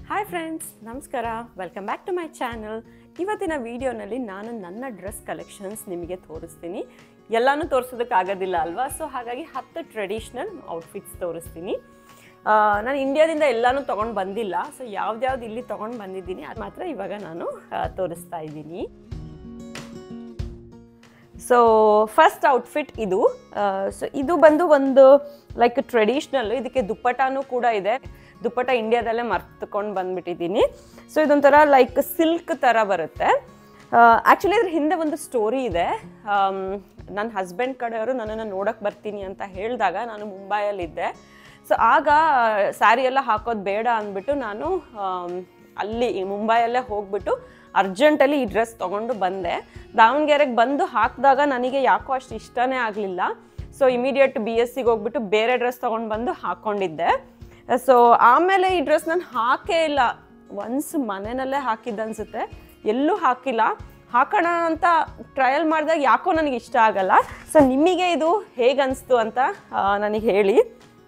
hi friends ನಮಸ್ಕಾರ welcome back to my channel ಇವತ್ತಿನ ವಿಡಿಯೋನಲ್ಲಿ ನಾನು ನನ್ನ ಡ್ರೆಸ್ ಕಲೆಕ್ಷನ್ಸ್ ನಿಮಗೆ ತೋರಿಸ್ತೀನಿ ಎಲ್ಲನೂ ತೋರಿಸೋದಕ್ಕಾಗೋದಿಲ್ಲ ಅಲ್ವಾ ಸೊ ಹಾಗಾಗಿ ಹತ್ತು ಟ್ರೆಡಿಷ್ನಲ್ ಔಟ್ಫಿಟ್ಸ್ ತೋರಿಸ್ತೀನಿ ಆ, ನಾನು ಇಂಡಿಯಾದಿಂದ ಎಲ್ಲನೂ ತೊಗೊಂಡು ಬಂದಿಲ್ಲ ಸೊ ಯಾವ್ದ್ಯಾವ್ದು ಇಲ್ಲಿ ತೊಗೊಂಡು ಬಂದಿದ್ದೀನಿ ಅದು ಮಾತ್ರ ಇವಾಗ ನಾನು ಆ, ತೋರಿಸ್ತಾ ಇದ್ದೀನಿ ಸೊ ಫಸ್ಟ್ ಔಟ್ಫಿಟ್ ಇದು ಸೊ ಇದು ಬಂದು ಒಂದು ಲೈಕ್ ಟ್ರೆಡಿಷ್ನಲ್ ಇದಕ್ಕೆ ದುಪ್ಪಟಾನು ಕೂಡ ಇದೆ ದುಪ್ಪಟ ಇಂಡಿಯಾದಲ್ಲೇ ಮರ್ತಕೊಂಡು ಬಂದ್ಬಿಟ್ಟಿದ್ದೀನಿ ಸೊ ಇದೊಂಥರ ಲೈಕ್ ಸಿಲ್ಕ್ ಥರ ಬರುತ್ತೆ ಆ್ಯಕ್ಚುಲಿ ಅದ್ರ ಹಿಂದೆ ಒಂದು ಸ್ಟೋರಿ ಇದೆ ನನ್ನ ಹಸ್ಬೆಂಡ್ ಕಡೆಯವರು ನನ್ನನ್ನು ನೋಡೋಕ್ಕೆ ಬರ್ತೀನಿ ಅಂತ ಹೇಳಿದಾಗ ನಾನು ಮುಂಬೈಯಲ್ಲಿದ್ದೆ ಸೊ ಆಗ ಸ್ಯಾರಿ ಎಲ್ಲ ಹಾಕೋದು ಬೇಡ ಅಂದ್ಬಿಟ್ಟು ನಾನು ಆಮ್, ಅಲ್ಲಿ ಈ ಮುಂಬೈಯಲ್ಲೇ ಹೋಗ್ಬಿಟ್ಟು ಅರ್ಜೆಂಟಲ್ಲಿ ಈ ಡ್ರೆಸ್ ತೊಗೊಂಡು ಬಂದೆ ದಾವಣಗೆರೆಗೆ ಬಂದು ಹಾಕಿದಾಗ ನನಗೆ ಯಾಕೋ ಅಷ್ಟು ಇಷ್ಟನೇ ಆಗಲಿಲ್ಲ ಸೊ ಇಮಿಡಿಯೇಟ್ ಬಿ ಎಸ್ ಸಿಗೆ ಹೋಗ್ಬಿಟ್ಟು ಬೇರೆ ಡ್ರೆಸ್ ತೊಗೊಂಡು ಬಂದು ಹಾಕ್ಕೊಂಡಿದ್ದೆ ಸೊ ಆಮೇಲೆ ಈ ಡ್ರೆಸ್ ನಾನು ಹಾಕೇ ಇಲ್ಲ ಒನ್ಸ್ ಮನೆಯಲ್ಲೇ ಹಾಕಿದ್ದೆ ಅನ್ಸುತ್ತೆ ಎಲ್ಲೂ ಹಾಕಿಲ್ಲ ಹಾಕೋಣ ಅಂತ ಟ್ರಯಲ್ ಮಾಡಿದಾಗ ಯಾಕೋ ನನಗೆ ಇಷ್ಟ ಆಗಲ್ಲ ಸೊ ನಿಮಗೆ ಇದು ಹೇಗೆ ಅನಿಸ್ತು ಅಂತ ಆ, ನನಗೆ ಹೇಳಿ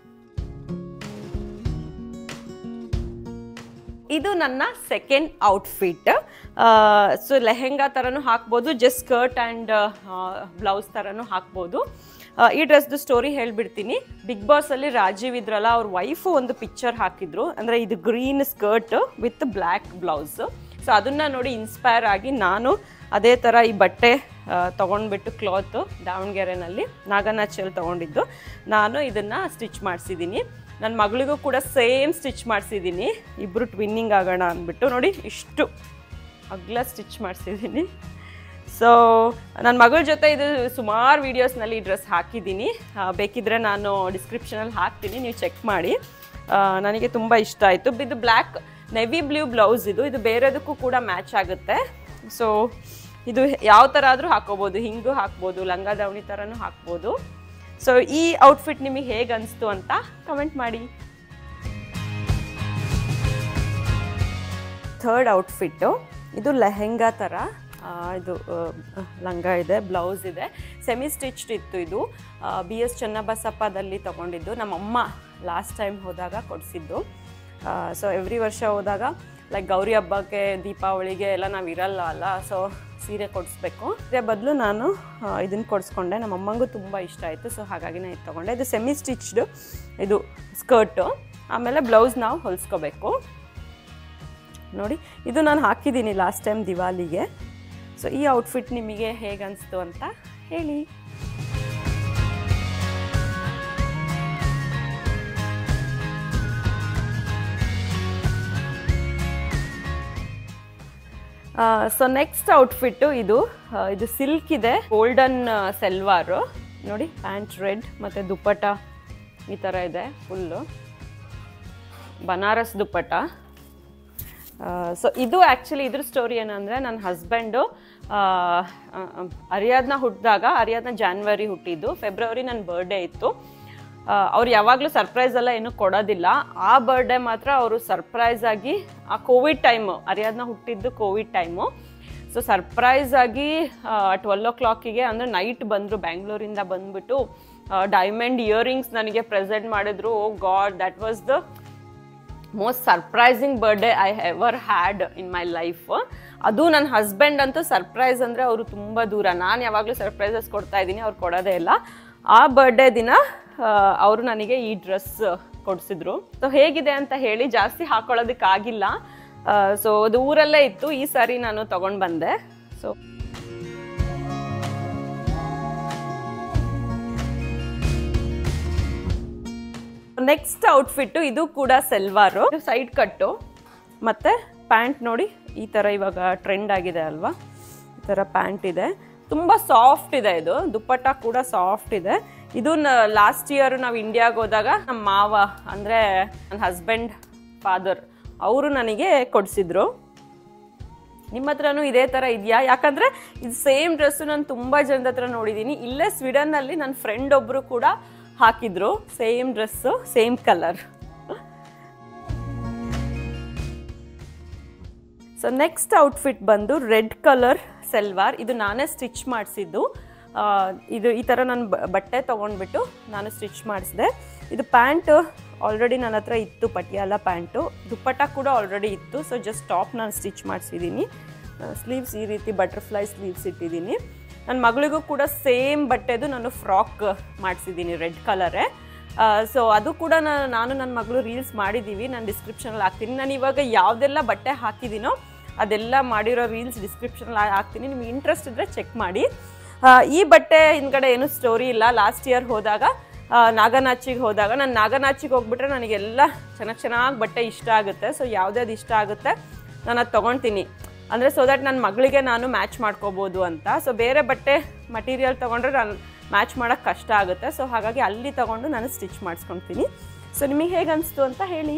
ಇದು ನನ್ನ ಸೆಕೆಂಡ್ ಔಟ್ಫಿಟ್ ಸೊ ಲೆಹೆಂಗಾ ಥರನೂ ಹಾಕ್ಬೋದು ಜಸ್ಟ್ ಸ್ಕರ್ಟ್ ಆ್ಯಂಡ್ ಬ್ಲೌಸ್ ಥರನೂ ಹಾಕ್ಬೋದು ಆ, ಈ ಡ್ರೆಸ್ದು ಸ್ಟೋರಿ ಹೇಳ್ಬಿಡ್ತೀನಿ ಬಿಗ್ ಬಾಸಲ್ಲಿ ರಾಜೀವ್ ಇದ್ರಲ್ಲ ಅವ್ರ ವೈಫು ಒಂದು ಪಿಕ್ಚರ್ ಹಾಕಿದ್ರು ಅಂದರೆ ಇದು green skirt with black blouse so ಅದನ್ನು ನೋಡಿ ಇನ್ಸ್ಪೈರ್ ಆಗಿ ನಾನು ಅದೇ ಥರ ಈ ಬಟ್ಟೆ ತೊಗೊಂಡ್ಬಿಟ್ಟು ಕ್ಲಾತು ದಾವಣಗೆರೆನಲ್ಲಿ ನಾಗನಾಚಲ್ಲಿ ತೊಗೊಂಡಿದ್ದು ನಾನು ಇದನ್ನು ಸ್ಟಿಚ್ ಮಾಡಿಸಿದ್ದೀನಿ ನನ್ನ ಮಗಳಿಗೂ ಕೂಡ ಸೇಮ್ ಸ್ಟಿಚ್ ಮಾಡಿಸಿದ್ದೀನಿ ಇಬ್ಬರು ಟ್ವಿನ್ನಿಂಗ್ ಆಗೋಣ ಅಂದ್ಬಿಟ್ಟು ನೋಡಿ ಇಷ್ಟು ಅಗ್ಲ ಸ್ಟಿಚ್ ಮಾಡಿಸಿದ್ದೀನಿ ಸೊ ನನ್ನ ಮಗಳ ಜೊತೆ ಇದು ಸುಮಾರು ವೀಡಿಯೋಸ್ನಲ್ಲಿ ಈ ಡ್ರೆಸ್ ಹಾಕಿದ್ದೀನಿ ಆ, ಬೇಕಿದ್ರೆ ನಾನು ಡಿಸ್ಕ್ರಿಪ್ಷನಲ್ಲಿ ಹಾಕ್ತೀನಿ ನೀವು ಚೆಕ್ ಮಾಡಿ ಆ, ನನಗೆ ತುಂಬ ಇಷ್ಟ ಆಯಿತು ಇದು ಬ್ಲ್ಯಾಕ್ ನೆವಿ ಬ್ಲೂ ಬ್ಲೌಸ್ ಇದು ಇದು ಬೇರೆದಕ್ಕೂ ಕೂಡ ಮ್ಯಾಚ್ ಆಗುತ್ತೆ ಸೊ ಇದು ಯಾವ ಥರ ಆದರೂ ಹಾಕೋಬೋದು ಹಿಂಗೂ ಹಾಕ್ಬೋದು ಲಂಗ ದಾವಣಿ ಥರನೂ ಹಾಕ್ಬೋದು ಸೊ ಈ ಔಟ್ಫಿಟ್ ನಿಮಗೆ ಹೇಗೆ ಅನಿಸ್ತು ಅಂತ ಕಮೆಂಟ್ ಮಾಡಿ ಥರ್ಡ್ ಔಟ್ಫಿಟ್ಟು ಇದು ಲೆಹೆಂಗಾ ಥರ ಆ, ಇದು ಆ, ಲಂಗ ಇದೆ ಬ್ಲೌಸ್ ಇದೆ ಸೆಮಿ ಸ್ಟಿಚ್ಡ್ ಇತ್ತು ಇದು ಬಿ ಎಸ್ ಚನ್ನಬಸಪ್ಪದಲ್ಲಿ ತೊಗೊಂಡಿದ್ದು ನಮ್ಮಮ್ಮ ಲಾಸ್ಟ್ ಟೈಮ್ ಹೋದಾಗ ಕೊಡಿಸಿದ್ದು ಸೊ ಎವ್ರಿ ವರ್ಷ ಹೋದಾಗ ಲೈಕ್ ಗೌರಿ ಹಬ್ಬಕ್ಕೆ ದೀಪಾವಳಿಗೆ ಎಲ್ಲ ನಾವು ಇರಲ್ಲ ಅಲ್ಲ ಸೊ ಸೀರೆ ಕೊಡಿಸ್ಬೇಕು ಇದೇ ಬದಲು ನಾನು ಇದನ್ನು ಕೊಡಿಸ್ಕೊಂಡೆ ನಮ್ಮ ಅಮ್ಮಂಗೂ ತುಂಬ ಇಷ್ಟ ಆಯಿತು ಸೊ ಹಾಗಾಗಿ ನಾನು ಇದು ತೊಗೊಂಡೆ ಇದು ಸೆಮಿ ಸ್ಟಿಚ್ಡ್ ಇದು ಸ್ಕರ್ಟು ಆಮೇಲೆ ಬ್ಲೌಸ್ ನಾವು ಹೊಲಿಸ್ಕೋಬೇಕು ನೋಡಿ ಇದು ನಾನು ಹಾಕಿದ್ದೀನಿ ಲಾಸ್ಟ್ ಟೈಮ್ ದಿವಾಲಿಗೆ ಸೊ ಈ ಔಟ್ಫಿಟ್ ನಿಮಗೆ ಹೇಗೆ ಅನಿಸ್ತು ಅಂತ ಹೇಳಿ ಸೊ ನೆಕ್ಸ್ಟ್ ಔಟ್ಫಿಟ್ಟು ಇದು ಆ, ಇದು ಸಿಲ್ಕ್ ಇದೆ ಗೋಲ್ಡನ್ ಸೆಲ್ವಾರು ನೋಡಿ ಪ್ಯಾಂಟ್ ರೆಡ್ ಮತ್ತು ದುಪ್ಪಟ ಈ ಥರ ಇದೆ ಫುಲ್ಲು ಬನಾರಸ್ ದುಪ್ಪಟ ಸೊ ಇದು ಆ್ಯಕ್ಚುಲಿ ಇದ್ರ ಸ್ಟೋರಿ ಏನಂದರೆ ನನ್ನ ಹಸ್ಬೆಂಡು ಅರಿಯಾದ್ನ ಹುಟ್ಟಿದಾಗ ಅರಿಯಾದ್ನ ಜಾನ್ವರಿ ಹುಟ್ಟಿದ್ದು ಫೆಬ್ರವರಿ ನನ್ನ ಬರ್ಡೇ ಇತ್ತು ಆ, ಅವ್ರು ಯಾವಾಗಲೂ ಸರ್ಪ್ರೈಸ್ ಎಲ್ಲ ಏನೂ ಕೊಡೋದಿಲ್ಲ ಆ ಬರ್ಡೇ ಮಾತ್ರ ಅವರು ಸರ್ಪ್ರೈಸ್ ಆಗಿ ಆ ಕೋವಿಡ್ ಟೈಮು ಅರಿಯಾದ್ನ ಹುಟ್ಟಿದ್ದು ಕೋವಿಡ್ ಟೈಮು ಸೊ ಸರ್ಪ್ರೈಸ್ ಆಗಿ ಟ್ವೆಲ್ ಓ ಕ್ಲಾಕಿಗೆ ಅಂದರೆ ನೈಟ್ ಬಂದರು ಬ್ಯಾಂಗ್ಳೂರಿಂದ ಬಂದ್ಬಿಟ್ಟು ಡೈಮಂಡ್ ಇಯರಿಂಗ್ಸ್ ನನಗೆ ಪ್ರೆಸೆಂಟ್ ಮಾಡಿದ್ರು oh god that was the most surprising birthday I ever had in my life ಅದು ನನ್ನ ಹಸ್ಬೆಂಡ್ ಅಂತೂ ಸರ್ಪ್ರೈಸ್ ಅಂದರೆ ಅವರು ತುಂಬ ದೂರ ನಾನು ಯಾವಾಗಲೂ ಸರ್ಪ್ರೈಸಸ್ ಕೊಡ್ತಾ ಇದ್ದೀನಿ ಅವ್ರು ಕೊಡೋದೇ ಇಲ್ಲ ಆ ಬರ್ಡೇ ದಿನ ಅವರು ನನಗೆ ಈ ಡ್ರೆಸ್ ಕೊಡಿಸಿದ್ರು ಸೊ ಹೇಗಿದೆ ಅಂತ ಹೇಳಿ ಜಾಸ್ತಿ ಹಾಕೊಳ್ಳೋದಕ್ಕಾಗಿಲ್ಲ ಸೊ ಅದು ಊರಲ್ಲೇ ಇತ್ತು ಈ ಸಾರಿ ನಾನು ತಗೊಂಡು ಬಂದೆ ಸೊ ನೆಕ್ಸ್ಟ್ ಔಟ್ಫಿಟ್ಟು ಇದು ಕೂಡ ಸೆಲ್ವಾರು ಸೈಡ್ ಕಟ್ಟು ಮತ್ತು ಪ್ಯಾಂಟ್ ನೋಡಿ ಈ ಥರ ಇವಾಗ ಟ್ರೆಂಡ್ ಆಗಿದೆ ಅಲ್ವಾ ಈ ಥರ ಪ್ಯಾಂಟ್ ಇದೆ ತುಂಬ ಸಾಫ್ಟ್ ಇದೆ ಇದು ದುಪ್ಪಟ್ಟ ಕೂಡ ಸಾಫ್ಟ್ ಇದೆ ಇದು ಲಾಸ್ಟ್ ಇಯರ್ ನಾವು ಇಂಡಿಯಾಗೆ ಹೋದಾಗ ನಮ್ಮ ಮಾವ ಅಂದರೆ ನನ್ನ ಹಸ್ಬೆಂಡ್ ಫಾದರ್ ಅವರು ನನಗೆ ಕೊಡಿಸಿದ್ರು ನಿಮ್ಮ ಹತ್ರನೂ ಇದೇ ಥರ ಇದೆಯಾ ಯಾಕಂದರೆ ಇದು ಸೇಮ್ ಡ್ರೆಸ್ಸು ನಾನು ತುಂಬ ಜನದ ಹತ್ರ ನೋಡಿದ್ದೀನಿ ಇಲ್ಲೇ ಸ್ವೀಡನ್ನಲ್ಲಿ ನನ್ನ ಫ್ರೆಂಡ್ ಒಬ್ಬರು ಕೂಡ ಹಾಕಿದ್ರು same dress same colour so next outfit ಬಂದು ರೆಡ್ ಕಲರ್ ಸೆಲ್ವಾರ್ ಇದು ನಾನೇ ಸ್ಟಿಚ್ ಮಾಡಿಸಿದ್ದು ಇದು ಈ ಥರ ನಾನು ಬ- ಬಟ್ಟೆ ತೊಗೊಂಡ್ಬಿಟ್ಟು ನಾನು ಸ್ಟಿಚ್ ಮಾಡಿಸಿದೆ ಇದು ಪ್ಯಾಂಟ್ ಆಲ್ರೆಡಿ ನನ್ನ ಹತ್ರ ಇತ್ತು ಪಟಿಯಾಲ ಪ್ಯಾಂಟು ದುಪ್ಪಟ್ಟ ಕೂಡ ಆಲ್ರೆಡಿ ಇತ್ತು ಸೊ ಜಸ್ಟ್ ಟಾಪ್ ನಾನು ಸ್ಟಿಚ್ ಮಾಡಿಸಿದ್ದೀನಿ ಸ್ಲೀವ್ಸ್ ಈ ರೀತಿ ಬಟರ್ಫ್ಲೈ ಸ್ಲೀವ್ಸ್ ಇಟ್ಟಿದ್ದೀನಿ ನನ್ನ ಮಗಳಿಗೂ ಕೂಡ ಸೇಮ್ ಬಟ್ಟೆದು ನಾನು ಫ್ರಾಕ್ ಮಾಡಿಸಿದ್ದೀನಿ ರೆಡ್ ಕಲರೇ ಸೊ ಅದು ಕೂಡ ನಾನು ನಾನು ನನ್ನ ಮಗಳು ರೀಲ್ಸ್ ಮಾಡಿದ್ದೀವಿ ನಾನು ಡಿಸ್ಕ್ರಿಪ್ಷನಲ್ಲಿ ಹಾಕ್ತೀನಿ ನಾನು ಇವಾಗ ಯಾವುದೆಲ್ಲ ಬಟ್ಟೆ ಹಾಕಿದ್ದೀನೋ ಅದೆಲ್ಲ ಮಾಡಿರೋ ರೀಲ್ಸ್ ಡಿಸ್ಕ್ರಿಪ್ಷನಲ್ಲಿ ಹಾಕ್ತೀನಿ ನಿಮ್ಗೆ ಇಂಟ್ರೆಸ್ಟ್ ಇದ್ದರೆ ಚೆಕ್ ಮಾಡಿ ಆ, ಈ ಬಟ್ಟೆ ಹಿಂದ್ಗಡೆ ಏನು ಸ್ಟೋರಿ ಇಲ್ಲ ಲಾಸ್ಟ್ ಇಯರ್ ಹೋದಾಗ ಆ, ನಾಗನಾಚಿಗೆ ಹೋದಾಗ ನಾನು ನಾಗನಾಚಿಗೆ ಹೋಗ್ಬಿಟ್ರೆ ನನಗೆಲ್ಲ ಚೆನ್ನಾಗಿ ಚೆನ್ನಾಗಿ ಬಟ್ಟೆ ಇಷ್ಟ ಆಗುತ್ತೆ ಸೊ ಯಾವುದ್ಯಾವ್ದು ಇಷ್ಟ ಆಗುತ್ತೆ ನಾನು ಅದು ತೊಗೊಳ್ತೀನಿ ಅಂದರೆ ಸೊ ದಟ್ ನನ್ನ ಮಗಳಿಗೆ ನಾನು ಮ್ಯಾಚ್ ಮಾಡ್ಕೋಬೋದು ಅಂತ ಸೊ ಬೇರೆ ಬಟ್ಟೆ ಮಟೀರಿಯಲ್ ತೊಗೊಂಡ್ರೆ ನಾನು ಮ್ಯಾಚ್ ಮಾಡೋಕ್ಕೆ ಕಷ್ಟ ಆಗುತ್ತೆ ಸೊ ಹಾಗಾಗಿ ಅಲ್ಲಿ ತೊಗೊಂಡು ನಾನು ಸ್ಟಿಚ್ ಮಾಡಿಸ್ಕೊಳ್ತೀನಿ ಸೊ ನಿಮಗೆ ಹೇಗೆ ಅನಿಸ್ತು ಅಂತ ಹೇಳಿ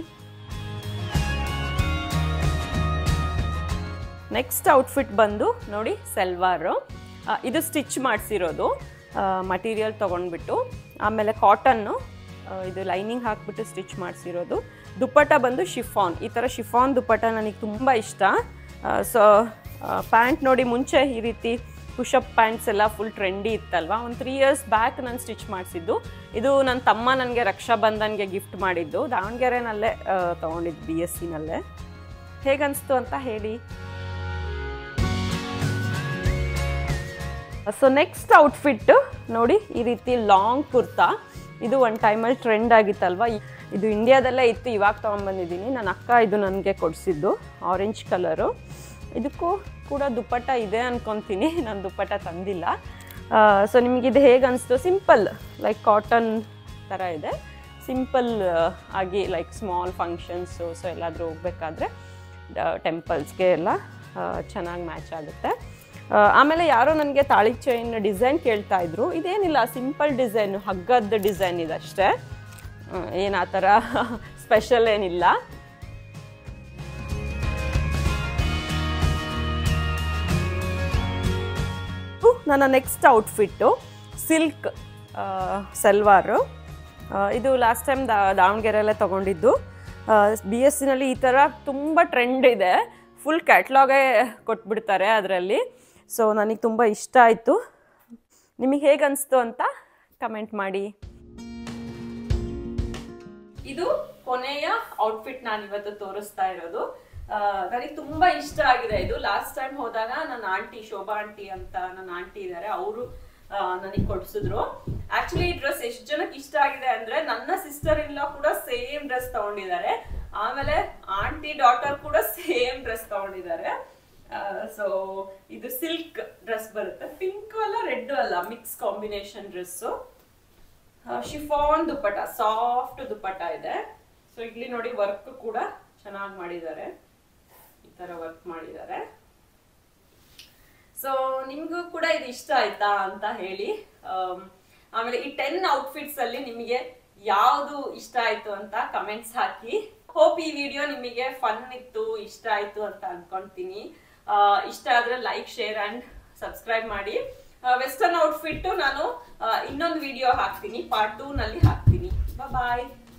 ನೆಕ್ಸ್ಟ್ ಔಟ್ಫಿಟ್ ಬಂದು ನೋಡಿ ಸೆಲ್ವಾರು ಆ, ಇದು ಸ್ಟಿಚ್ ಮಾಡಿಸಿರೋದು ಮಟೀರಿಯಲ್ ತೊಗೊಂಡ್ಬಿಟ್ಟು ಆಮೇಲೆ ಕಾಟನ್ನು ಇದು ಲೈನಿಂಗ್ ಹಾಕ್ಬಿಟ್ಟು ಸ್ಟಿಚ್ ಮಾಡಿಸಿರೋದು ದುಪ್ಪಟ್ಟ ಬಂದು ಶಿಫಾನ್ ಈ ಥರ ಶಿಫಾನ್ ದುಪ್ಪಟ್ಟ ನನಗೆ ತುಂಬ ಇಷ್ಟ ಸೊ ಪ್ಯಾಂಟ್ ನೋಡಿ ಮುಂಚೆ ಈ ರೀತಿ ಪುಷಪ್ ಪ್ಯಾಂಟ್ಸ್ ಎಲ್ಲ ಫುಲ್ ಟ್ರೆಂಡಿ ಇತ್ತಲ್ವಾ ಒಂದು ತ್ರೀ ಇಯರ್ಸ್ ಬ್ಯಾಕ್ ನಾನು ಸ್ಟಿಚ್ ಮಾಡಿಸಿದ್ದು ಇದು ನನ್ನ ತಮ್ಮ ನನಗೆ ರಕ್ಷಾಬಂಧನ್ಗೆ ಗಿಫ್ಟ್ ಮಾಡಿದ್ದು ದಾವಣಗೆರೆನಲ್ಲೇ ತೊಗೊಂಡಿದ್ದು ಬಿ ಎಸ್ ಸಿನಲ್ಲೇ ಹೇಗನ್ನಿಸ್ತು ಅಂತ ಹೇಳಿ ಸೊ ನೆಕ್ಸ್ಟ್ ಔಟ್ಫಿಟ್ ನೋಡಿ ಈ ರೀತಿ ಲಾಂಗ್ ಕುರ್ತಾ ಇದು ಒಂದು ಟೈಮಲ್ಲಿ ಟ್ರೆಂಡ್ ಆಗಿತ್ತಲ್ವ ಇ- ಇದು ಇಂಡಿಯಾದಲ್ಲೇ ಇತ್ತು ಇವಾಗ ತೊಗೊಂಬಂದಿದ್ದೀನಿ ನನ್ನ ಅಕ್ಕ ಇದು ನನಗೆ ಕೊಡಿಸಿದ್ದು ಆರೆಂಜ್ ಕಲರು ಇದಕ್ಕೂ ಕೂಡ ದುಪ್ಪಟ್ಟ ಇದೆ ಅನ್ಕೊತೀನಿ ನಾನು ದುಪ್ಪಟ್ಟ ತಂದಿಲ್ಲ ಸೊ ನಿಮಗಿದು ಹೇಗೆ ಅನಿಸ್ತು ಸಿಂಪಲ್ ಲೈಕ್ ಕಾಟನ್ ಥರ ಇದೆ ಸಿಂಪಲ್ ಆಗಿ ಲೈಕ್ ಸ್ಮಾಲ್ ಫಂಕ್ಷನ್ಸು ಸೊ ಎಲ್ಲಾದರೂ ಹೋಗ್ಬೇಕಾದ್ರೆ ಟೆಂಪಲ್ಸ್ಗೆ ಎಲ್ಲ ಚೆನ್ನಾಗಿ ಮ್ಯಾಚ್ ಆಗುತ್ತೆ ಆ, ಆಮೇಲೆ ಯಾರೋ ನನಗೆ ತಾಳಿ ಚೈನ್ ಡಿಸೈನ್ ಕೇಳ್ತಾ ಇದ್ರು ಇದೇನಿಲ್ಲ ಸಿಂಪಲ್ ಡಿಸೈನ್ ಹಗ್ಗದ ಡಿಸೈನ್ ಇದಷ್ಟೇ ಏನು ಆ ಥರ ಸ್ಪೆಷಲ್ ಏನಿಲ್ಲ ಇದು ನನ್ನ ನೆಕ್ಸ್ಟ್ ಔಟ್ಫಿಟ್ಟು ಸಿಲ್ಕ್ ಸಲ್ವಾರು ಆ, ಇದು ಲಾಸ್ಟ್ ಟೈಮ್ ದಾ ದಾವಣಗೆರೆಯಲ್ಲೇ ತೊಗೊಂಡಿದ್ದು ಬಿ ಎಸ್ ಸಿನಲ್ಲಿ ಈ ಥರ ತುಂಬ ಟ್ರೆಂಡ್ ಇದೆ ಫುಲ್ ಕ್ಯಾಟ್ಲಾಗೇ ಕೊಟ್ಬಿಡ್ತಾರೆ ಅದರಲ್ಲಿ ಸೊ ನನಗೆ ತುಂಬ ಇಷ್ಟ ಆಯಿತು ನಿಮಗೆ ಹೇಗೆ ಅನಿಸ್ತು ಅಂತ ಕಮೆಂಟ್ ಮಾಡಿ ಇದು ಕೊನೆಯ ಔಟ್ಫಿಟ್ ನಾನು ಇವತ್ತು ತೋರಿಸ್ತಾ ಇರೋದು ಆ, ನನಗೆ ತುಂಬಾ ಇಷ್ಟ ಆಗಿದೆ ಇದು ಲಾಸ್ಟ್ ಟೈಮ್ ಹೋದಾಗ ನನ್ನ ಆಂಟಿ ಶೋಭಾ ಆಂಟಿ ಅಂತ ನನ್ನ ಆಂಟಿ ಇದ್ದಾರೆ ಅವರು ನನಗೆ ಕೊಡ್ಸಿದ್ರು ಆಕ್ಚುಲಿ ಈ ಡ್ರೆಸ್ ಎಷ್ಟು ಜನಕ್ಕೆ ಇಷ್ಟ ಆಗಿದೆ ಅಂದ್ರೆ ನನ್ನ ಸಿಸ್ಟರ್ ಇಲ್ಲ ಕೂಡ ಸೇಮ್ ಡ್ರೆಸ್ ತಗೊಂಡಿದ್ದಾರೆ ಆಮೇಲೆ ಆಂಟಿ ಡಾಟರ್ ಕೂಡ ಸೇಮ್ ಡ್ರೆಸ್ ತಗೊಂಡಿದ್ದಾರೆ ಸೊ ಇದು ಸಿಲ್ಕ್ ಡ್ರೆಸ್ ಬರುತ್ತೆ ಪಿಂಕ್ ಅಲ್ಲ ರೆಡ್ ಅಲ್ಲ mix combination dress chiffon dupatta soft dupatta ಇದೆ ಸೊ ಇಲ್ಲಿ ನೋಡಿ ವರ್ಕ್ ಕೂಡ ಚೆನ್ನಾಗಿ ಮಾಡಿದ್ದಾರೆ ಈ ತರ ವರ್ಕ್ ಮಾಡಿದ್ದಾರೆ ಸೊ ನಿಮ್ಗೂ ಕೂಡ ಇದು ಇಷ್ಟ ಆಯ್ತಾ ಅಂತ ಹೇಳಿ ಆಮ್, ಆಮೇಲೆ ಈ ಟೆನ್ ಔಟ್ಫಿಟ್ಸ್ ಅಲ್ಲಿ ನಿಮಗೆ ಯಾವುದು ಇಷ್ಟ ಆಯ್ತು ಅಂತ ಕಮೆಂಟ್ಸ್ ಹಾಕಿ ಹೋಪ್ ಈ ವಿಡಿಯೋ ನಿಮಗೆ ಫನ್ ಇತ್ತು ಇಷ್ಟ ಆಯ್ತು ಅಂತ ಅನ್ಕೊಂತೀನಿ ಆ, ಇಷ್ಟ ಆದ್ರೆ ಲೈಕ್ ಶೇರ್ ಅಂಡ್ ಸಬ್ಸ್ಕ್ರೈಬ್ ಮಾಡಿ ವೆಸ್ಟರ್ನ್ ಔಟ್ಫಿಟ್ ನಾನು ಇನ್ನೊಂದು ವಿಡಿಯೋ ಹಾಕ್ತೀನಿ ಪಾರ್ಟ್ ಟೂ ನಲ್ಲಿ ಹಾಕ್ತೀನಿ ಬಾಯ್